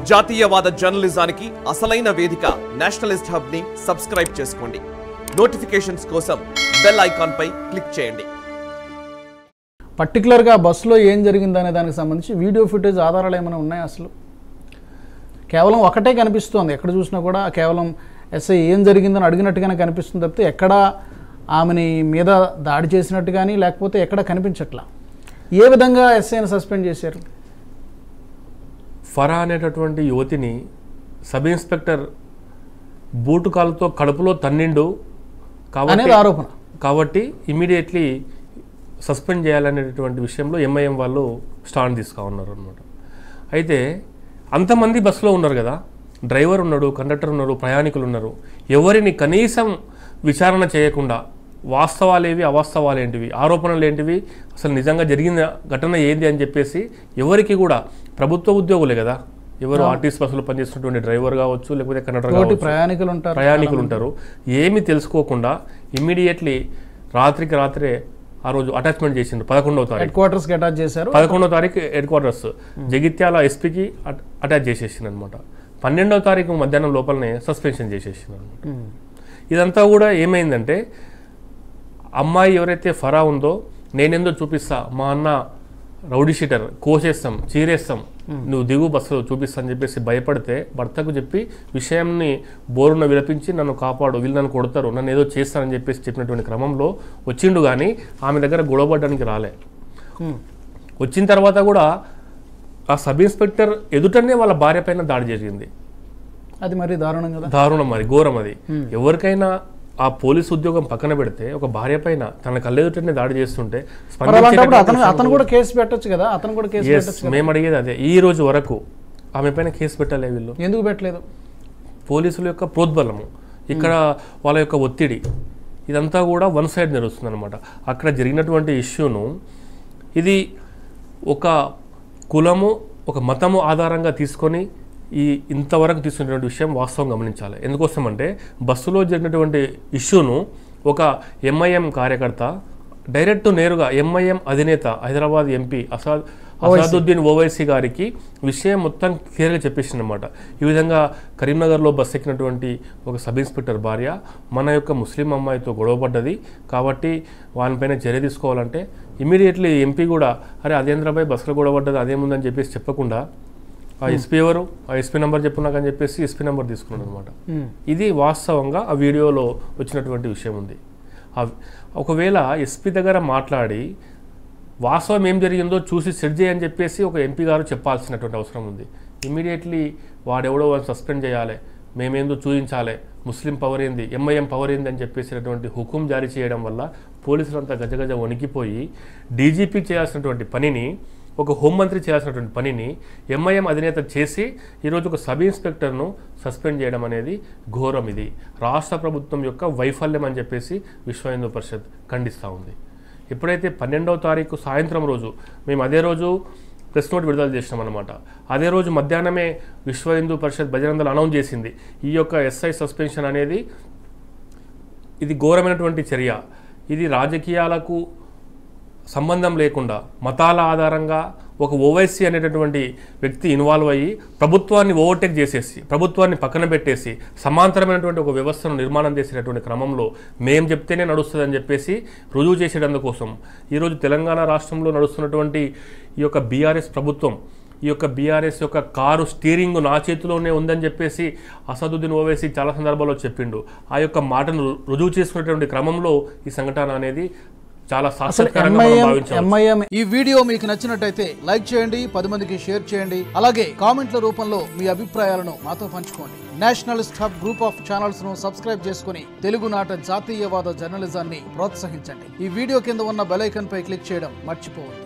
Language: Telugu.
జాతీయవాద జర్నలిజానికి అసలైన వేదిక నేషనలిస్ట్ హబ్ ని సబ్స్క్రైబ్ చేసుకోండి నోటిఫికేషన్స్ కోసం బెల్ ఐకాన్ పై క్లిక్ చేయండి పర్టికులర్గా బస్సులో ఏం జరిగిందనే దానికి సంబంధించి వీడియో ఫుటేజ్ ఆధారాలు ఏమైనా ఉన్నాయా అసలు కేవలం ఒకటే కనిపిస్తోంది ఎక్కడ చూసినా కూడా కేవలం ఎస్ఐ ఏం జరిగిందని అడిగినట్టుగానే కనిపిస్తుంది తప్పితే ఎక్కడ ఆమెని మీద దాడి చేసినట్టు కానీ లేకపోతే ఎక్కడ కనిపించట్లా ఏ విధంగా ఎస్ఐని సస్పెండ్ చేశారు ఫరా అనేటటువంటి యువతిని సబ్ ఇన్స్పెక్టర్ బూటు కాలుతో కడుపులో తన్నిండు కాబట్టి అనేది ఆరోపణ కాబట్టి ఇమీడియట్లీ సస్పెండ్ చేయాలనేటటువంటి విషయంలో ఎంఐఎం వాళ్ళు స్టాండ్ తీసుకా ఉన్నారు అనమాట అయితే అంతమంది బస్సులో ఉన్నారు కదా డ్రైవర్ ఉన్నాడు కండక్టర్ ఉన్నారు ప్రయాణికులు ఉన్నారు ఎవరిని కనీసం విచారణ చేయకుండా వాస్తవాలేవి అవాస్తవాలు ఏంటివి ఆరోపణలు ఏంటివి అసలు నిజంగా జరిగిన ఘటన ఏంది అని చెప్పేసి ఎవరికి కూడా ప్రభుత్వ ఉద్యోగులే కదా ఎవరు ఆర్టీసీ బస్సులో పనిచేస్తున్నటువంటి డ్రైవర్ కావచ్చు లేకపోతే కండక్టర్ తోటి కావచ్చు ప్రయాణికులు ఉంటారు ప్రయాణికులు ఉంటారు ఏమి తెలుసుకోకుండా ఇమ్మీడియట్లీ రాత్రికి రాత్రే ఆ రోజు అటాచ్మెంట్ చేసిండ్రు పదకొండవ తారీఖు హెడ్ క్వార్టర్స్కి అటాచ్ చేశారు పదకొండవ తారీఖు హెడ్ క్వార్టర్స్ జగిత్యాల ఎస్పీకి అటాచ్ చేసేసింది అనమాట పన్నెండవ తారీఖు మధ్యాహ్నం లోపలనే సస్పెన్షన్ చేసేసింది అనమాట ఉమ్. ఇదంతా కూడా ఏమైందంటే అమ్మాయి ఎవరైతే ఫరా ఉందో నేనేందో చూపిస్తా మా అన్న రౌడీ షీటర్ కోసేస్తాం చీరేస్తాం నువ్వు దిగు బస్సు చూపిస్తా అని చెప్పేసి భయపడితే భర్తకు చెప్పి విషయాన్ని బోరున విలపించి నన్ను కాపాడు వీళ్ళు నన్ను కొడతారు నన్ను ఏదో చేస్తానని చెప్పేసి చెప్పినటువంటి క్రమంలో వచ్చిండు కానీ ఆమె దగ్గర గొడవపడడానికి రాలే ఉమ్. వచ్చిన తర్వాత కూడా ఆ సబ్ ఇన్స్పెక్టర్ ఎదుటనే వాళ్ళ భార్య పైన దాడి జరిగింది అది మరి దారుణం కదా దారుణం అది ఘోరం అది ఎవరికైనా ఆ పోలీసు ఉద్యోగం పక్కన పెడితే ఒక భార్య పైన తన కళ్ళెదుటనే దాడి చేస్తుంటే మరి అలాంటప్పుడు అతను స్పందించేటటువంటి అతను కూడా కేసు పెట్టొచ్చు కదా అతను కూడా కేసు Yes, పెట్టొచ్చు కదా మేము అడిగేది అదే ఈ రోజు వరకు ఆమె పైన కేసు పెట్టలే వీళ్ళు ఎందుకు పెట్టలేదు పోలీసుల యొక్క ప్రోద్బలము ఇక్కడ వాళ్ళ యొక్క ఒత్తిడి ఇదంతా కూడా వన్ సైడ్ నడుస్తుంది అనమాట అక్కడ జరిగినటువంటి ఇష్యూను ఇది ఒక కులము ఒక మతము ఆధారంగా తీసుకొని ఈ ఇంతవరకు తీసుకున్నటువంటి విషయం వాస్తవం గమనించాలి ఎందుకోసం అంటే బస్సులో జరిగినటువంటి ఇష్యూను ఒక ఎంఐఎం కార్యకర్త డైరెక్ట్ నేరుగా ఎంఐఎం అధినేత హైదరాబాద్ ఎంపీ అసాద్ అసాదుద్దీన్ ఓవైసీ గారికి విషయం మొత్తం క్లియర్గా చెప్పేసింది అనమాట ఈ విధంగా కరీంనగర్లో బస్ ఎక్కినటువంటి ఒక సబ్ ఇన్స్పెక్టర్ భార్య మన యొక్క ముస్లిం అమ్మాయితో గొడవపడ్డది కాబట్టి వాళ్ళపైన చర్య తీసుకోవాలంటే ఇమీడియట్లీ ఎంపీ కూడా అరే అదేంద్రబాయ్ బస్సులో గొడవపడ్డది అదేముందని చెప్పేసి చెప్పకుండా ఆ ఎస్పీ ఎవరు ఆ ఎస్పీ నెంబర్ చెప్పున్నాకని చెప్పేసి ఎస్పీ నెంబర్ తీసుకున్నాడు అనమాట ఉమ్. ఇది వాస్తవంగా ఆ వీడియోలో వచ్చినటువంటి విషయం ఉంది ఆ- ఒకవేళ ఎస్పీ దగ్గర మాట్లాడి వాస్తవం ఏం జరిగిందో చూసి సెట్ చేయని చెప్పేసి ఒక ఎంపీ గారు చెప్పాల్సినటువంటి అవసరం ఉంది ఇమీడియట్లీ వాడెవడో వాడిని సస్పెండ్ చేయాలి మేమేందో చూపించాలి ముస్లిం పవర్ ఏంది ఎంఐఎం పవర్ ఏంది అని చెప్పేసినటువంటి హుకుం జారీ చేయడం వల్ల పోలీసులంతా గజగజ వణికిపోయి డీజీపీ చేయాల్సినటువంటి పనిని ఒక హోంమంత్రి చేయాల్సినటువంటి పనిని ఎంఐఎం అధినేత చేసి ఈరోజు ఒక సబ్ ఇన్స్పెక్టర్ను సస్పెండ్ చేయడం అనేది ఘోరం ఇది రాష్ట్ర ప్రభుత్వం యొక్క వైఫల్యం అని చెప్పేసి విశ్వ హిందూ పరిషత్ ఖండిస్తూ ఉంది ఎప్పుడైతే పన్నెండవ తారీఖు సాయంత్రం రోజు మేము అదే రోజు ప్రెస్ నోట్ విడుదల చేసినాం అనమాట అదే రోజు మధ్యాహ్నమే విశ్వ హిందూ పరిషత్ భజనందలు అనౌన్స్ చేసింది ఈ యొక్క ఎస్ఐ సస్పెన్షన్ అనేది ఇది ఘోరమైనటువంటి చర్య ఇది రాజకీయాలకు సంబంధం లేకుండా మతాల ఆధారంగా ఒక ఓవైసీ అనేటటువంటి వ్యక్తి ఇన్వాల్వ్ అయ్యి ప్రభుత్వాన్ని ఓవర్టేక్ చేసేసి ప్రభుత్వాన్ని పక్కన పెట్టేసి సమాంతరమైనటువంటి ఒక వ్యవస్థను నిర్మాణం చేసేటటువంటి క్రమంలో మేం చెప్తేనే నడుస్తుందని చెప్పేసి రుజువు చేసేటందుకోసం ఈరోజు తెలంగాణ రాష్ట్రంలో నడుస్తున్నటువంటి ఈ యొక్క బీఆర్ఎస్ ప్రభుత్వం ఈ యొక్క బీఆర్ఎస్ యొక్క కారు స్టీరింగ్ నా చేతిలోనే ఉందని చెప్పేసి అసదుద్దీన్ ఓవైసీ చాలా సందర్భాల్లో చెప్పిండు ఆ యొక్క మాటను రు- రుజువు చేసుకునేటువంటి క్రమంలో ఈ సంఘటన అనేది చాలా అసలు సాక్షాత్కారంగా మనం ఎంఐఎం భావించవచ్చు ఎంఐఎం ఈ వీడియో మీకు నచ్చినట్టయితే లైక్ చేయండి పది మందికి షేర్ చేయండి అలాగే కామెంట్ల రూపంలో మీ అభిప్రాయాలను మాతో పంచుకోండి nationalist hub group of channels ను సబ్స్క్రైబ్ చేసుకుని తెలుగునాట జాతీయవాద జర్నలిజాన్ని ప్రోత్సహించండి ఈ వీడియో కింద ఉన్న బెల్ ఐకాన్ పై క్లిక్ చేయడం మర్చిపోవద్దు